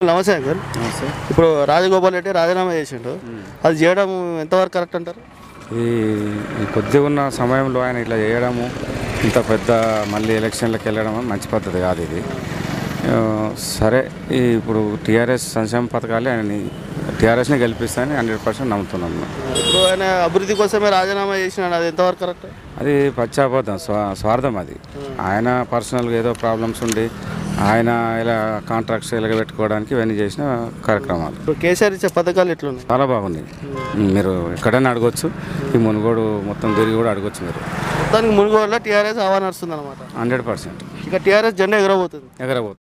నమస్తే అంకుల్ ఇప్పుడు రాజగోపాల్ రెడ్డి రాజీనామా చేసిండు అది చేయడం ఎంతవరకు కరెక్ట్ అంటారు ఈ ఈ కొద్దిగా ఉన్న సమయంలో ఆయన ఇట్లా చేయడము ఇంత పెద్ద మళ్ళీ ఎలక్షన్లకు వెళ్ళడం మంచి పద్ధతి కాదు ఇది ఆ, సరే ఈ ఇప్పుడు టీఆర్ఎస్ సంక్షేమ పథకాలు ఆయన టీఆర్ఎస్ని గెలిపిస్తానని హండ్రెడ్ పర్సెంట్ నమ్ముతున్నాను ఇప్పుడు ఆయన అభివృద్ధి కోసమే రాజీనామా చేసినాడు అది ఎంతవరకు కరెక్ట్ అది పశ్చాత్తాపం స్వా స్వార్థం అది ఆయన పర్సనల్గా ఏదో ప్రాబ్లమ్స్ ఉండి ఆయన ఇలా కాంట్రాక్ట్స్ ఇలాగ పెట్టుకోవడానికి ఇవన్నీ చేసిన కార్యక్రమాలు ఇప్పుడు కేసీఆర్ ఇచ్చే పథకాలు ఎట్లున్నాయి చాలా బాగున్నాయి మీరు ఎక్కడైనా అడగొచ్చు ఈ మునుగోడు మొత్తం తిరిగి కూడా అడగొచ్చు మీరు మొత్తానికి మునుగోడులో టీఆర్ఎస్ హవా నడుస్తుంది అనమాట హండ్రెడ్ పర్సెంట్ ఇక టీఆర్ఎస్ జెండా ఎగరబోతుంది ఎగరబోతుంది